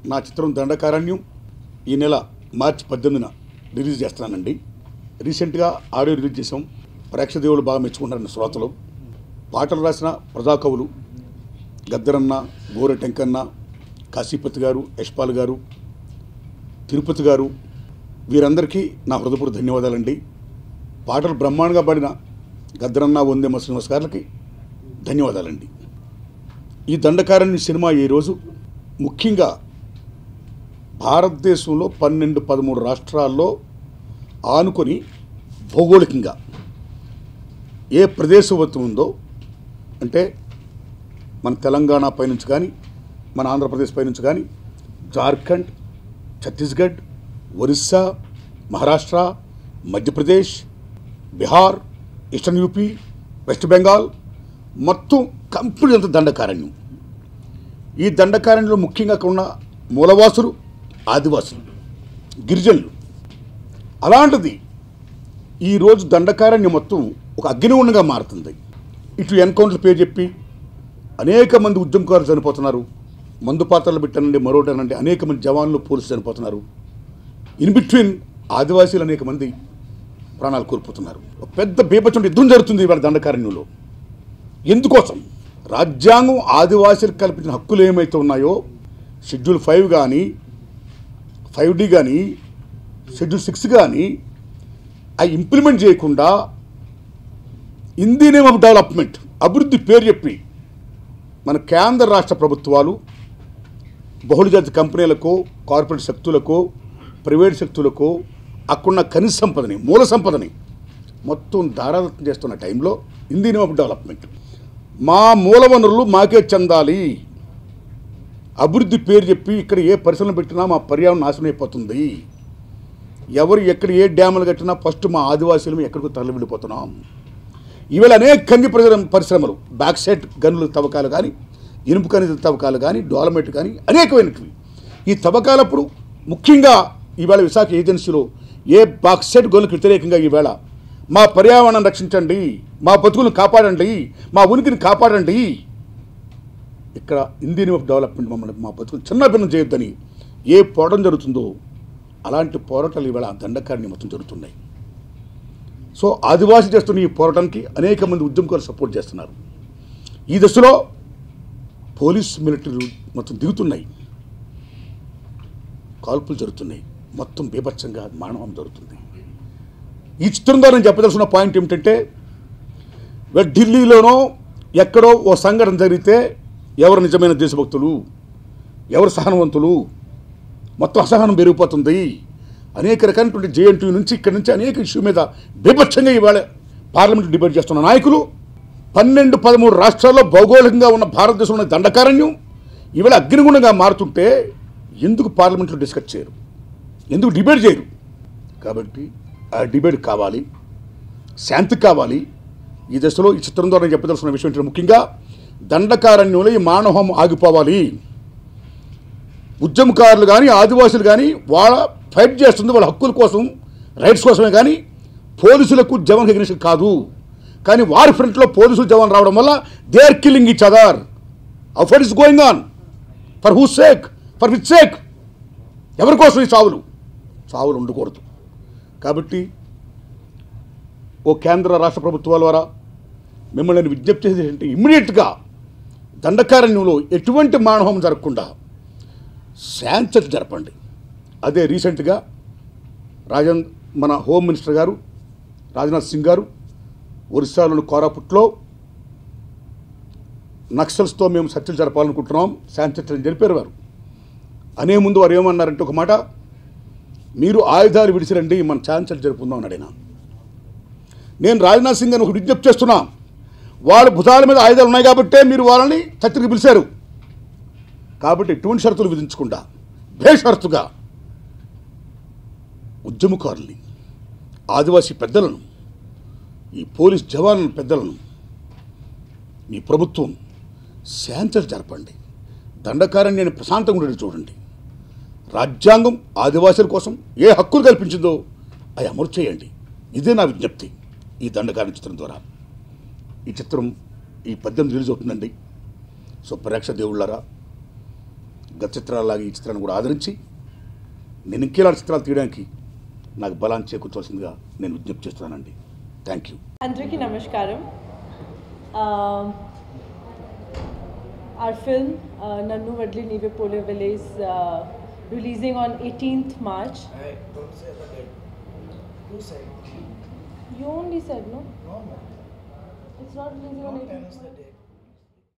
నా చిత్రం దండకారణ్యం ఈ నెల మార్చి పద్దెనిమిదిన రిలీజ్ చేస్తున్నానండి రీసెంట్గా ఆడియో రిలీజ్ చేసాం ప్రేక్షదేవులు బాగా మెచ్చుకుంటారన్న శ్రోతలు పాటలు రాసిన ప్రజాకవులు గద్దరన్న గోరె టెంకన్న కాశీపతి గారు యశ్పాల్ గారు తిరుపతి గారు వీరందరికీ నా హృదయపూర్వక ధన్యవాదాలండి పాటలు బ్రహ్మాండంగా పాడిన గద్దరన్న వందేమ శ్రీనివాస్ గారికి ధన్యవాదాలండి ఈ దండకారణ్య సినిమా ఈరోజు ముఖ్యంగా భారతదేశంలో పన్నెండు పదమూడు రాష్ట్రాల్లో ఆనుకొని భౌగోళికంగా ఏ ప్రదేశవత్వం ఉందో అంటే మన తెలంగాణ పైనుంచి కానీ మన ఆంధ్రప్రదేశ్ పైనుంచి కానీ Jharkhand Chhattisgarh Orissa Maharashtra Madhya Pradesh Bihar eastern UP west Bengal మొత్తం కంప్లీట్ అంత దండకారణ్యం ఈ దండకారణ్యంలో ముఖ్యంగా అక్కడ ఉన్న మూలవాసులు ఆదివాసులు గిరిజనులు అలాంటిది ఈరోజు దండకారణ్యం మొత్తం ఒక అగ్నిగుండంగా మారుతుంది ఇటు ఎన్కౌంటర్ పేరు చెప్పి అనేక మంది ఉద్యమకారులు చనిపోతున్నారు మందు పాత్రలు పెట్టానండి మరోటనండి అనేక మంది జవాన్లు పోలీసులు చనిపోతున్నారు ఇన్ బిట్వీన్ ఆదివాసీలు అనేక మంది ప్రాణాలు కోల్పోతున్నారు ఒక పెద్ద బీభత్సం యుద్ధం జరుగుతుంది ఇవాళ దండకారణ్యంలో ఎందుకోసం రాజ్యాంగం ఆదివాసీలకు కల్పించిన హక్కులు ఏమైతే ఉన్నాయో షెడ్యూల్ ఫైవ్ కానీ ఫైవ్ డి కానీ షెడ్యూల్ సిక్స్ కానీ అవి ఇంప్లిమెంట్ చేయకుండా in the name of development అభివృద్ధి పేరు చెప్పి మన కేంద్ర రాష్ట్ర ప్రభుత్వాలు బహుళజాతి కంపెనీలకు కార్పొరేట్ శక్తులకు ప్రైవేట్ శక్తులకు అక్కడున్న ఖనిజ సంపదని మూల సంపదని మొత్తం దారాదత్తం చేస్తున్న టైంలో in the name of development మా మూల వనరులు మాకే చెందాలి అభివృద్ధి పేరు చెప్పి ఇక్కడ ఏ పరిశ్రమలు పెట్టినా మా పర్యావరణం నాశనం అయిపోతుంది ఎవరు ఎక్కడ ఏ డ్యాములు కట్టినా ఫస్ట్ మా ఆదివాసీలు ఎక్కడికి తరలి వెళ్ళిపోతున్నాం ఇవాళ అనేక ఖనిజ పరిశ్రమ పరిశ్రమలు బ్యాక్ సైడ్ గనుల తవ్వకాలు కానీ ఇనుపు ఖనిజ తవ్వకాలు కానీ డెవలప్మెంట్ కానీ అనేకమైనటివి ఈ తవ్వకాలప్పుడు ముఖ్యంగా ఈవేళ విశాఖ ఏజెన్సీలో ఏ బాక్సైట్ గనులకు వ్యతిరేకంగా ఈవేళ మా పర్యావరణం రక్షించండి మా బతుకులను కాపాడండి మా ఉనికిని కాపాడండి ఇక్కడ ఇండియన్ ఆఫ్ డెవలప్మెంట్ మమ్మల్ని మా బతుకులు చిన్న భిన్నం చేయొద్దని ఏ పోవడం జరుగుతుందో అలాంటి పోరాటాలు ఈవేళ దండకారిని మొత్తం జరుగుతున్నాయి సో ఆదివాసీ చేస్తున్న ఈ పోరాటానికి అనేక మంది ఉద్యమకారులు సపోర్ట్ చేస్తున్నారు ఈ దశలో పోలీస్ మిలిటరీ మొత్తం దిగుతున్నాయి కాల్పులు జరుగుతున్నాయి మొత్తం బీభత్సంగా మానవం జరుగుతుంది ఈ చిత్రం ద్వారా నేను చెప్పదలసిన పాయింట్ ఏమిటంటే వే- ఢిల్లీలోనో ఎక్కడో ఓ సంఘటన జరిగితే ఎవరు నిజమైన దేశభక్తులు ఎవరు సహనవంతులు మొత్తం అసహనం పెరిగిపోతుంది అనేక రకాలైనటువంటి జేఎన్టీ నుంచి ఇక్కడి నుంచి అనేక ఇష్యూ మీద బీభత్సంగా ఇవాళ పార్లమెంట్ డిబేట్ చేస్తున్న నాయకులు పన్నెండు పదమూడు రాష్ట్రాల్లో భౌగోళికంగా ఉన్న భారతదేశంలో ఉన్న దండకారణ్యం ఇవాళ అగ్నిగుండంగా మారుతుంటే ఎందుకు పార్లమెంట్లో డిస్కస్ చేయరు ఎందుకు డిబేట్ చేయరు కాబట్టి ఆ డిబేట్ కావాలి శాంతి కావాలి ఈ దశలో ఈ చిత్రం ద్వారా నేను చెప్పదలసిన విషయం ఏంటంటే ముఖ్యంగా దండకారణ్యంలో ఈ మానవం ఆగిపోవాలి ఉద్యమకారులు కానీ ఆదివాసులు కానీ వాళ్ళ ఫైట్ చేస్తుంది వాళ్ళ హక్కుల కోసం రైట్స్ కోసమే కానీ పోలీసులకు జవాన్ ఎగ్నిషన్ కాదు కానీ వారి ఫ్రంట్లో పోలీసులు జవాన్ రావడం వల్ల they are killing each other affair is going on for who sake for which sake ఎవరి కోసం ఈ చావులు చావులు ఉండకూడదు కాబట్టి ఓ కేంద్ర రాష్ట్ర ప్రభుత్వాల ద్వారా మిమ్మల్ని నేను విజ్ఞప్తి చేసేది ఏంటంటే ఇమ్మీడియట్గా దండకారణ్యంలో ఎటువంటి మానవం జరగకుండా శాంతి జరపండి అదే రీసెంట్గా రాజన్ మన హోమ్ మినిస్టర్ గారు రాజ్నాథ్ సింగ్ గారు ఒరిస్సాలోని కోరాపుట్లో నక్సల్స్తో మేము చర్చలు జరపాలనుకుంటున్నాం శాంతి చర్చలు జరిపారు వారు అనే ముందు వారు ఏమన్నారంటే ఒక మాట మీరు ఆయుధాలు విడిచిరండి మన శాంతి జరుపుకుందాం అన్నాడు ఆయన నేను రాజ్నాథ్ సింగ్ అని ఒక విజ్ఞప్తి చేస్తున్నా వాళ్ళ భుజాల మీద ఆయుధాలు ఉన్నాయి కాబట్టే మీరు వాళ్ళని చర్చకి పిలిచారు కాబట్టి ఎటువంటి షరతులు విధించకుండా బేషరతుగా ఉద్యమకారుల్ని ఆదివాసీ పెద్దలను ఈ పోలీస్ జవాన్ల పెద్దలను మీ ప్రభుత్వం శాంతలు జరపండి దండకారణ్యాన్ని ప్రశాంతంగా ఉండేది చూడండి రాజ్యాంగం ఆదివాసుల కోసం ఏ హక్కులు కల్పించిందో అవి అమలు చేయండి ఇదే నా విజ్ఞప్తి ఈ దండకారణ్య చిత్రం ద్వారా ఈ చిత్రం ఈ పద్దెనిమిది రిలీజ్ అవుతుందండి సో ప్రేక్ష దేవుళ్ళారా గత చిత్రాలలాగా ఈ చిత్రాన్ని కూడా ఆదరించి నేను ఇంకేలాంటి చిత్రాలు తీయడానికి నాకు బలాన్ని చేకూర్చవలసిందిగా నేను విజ్ఞప్తి చేస్తున్నానండి థ్యాంక్ యూ అందరికీ నమస్కారం Um, our film uh, Nannu Vadli Nive Pole Vile is uh, releasing on 18th March. Hey, don't say the date. Who said? You only said no. No, man. It's not releasing on Don't 18th announce the March. date.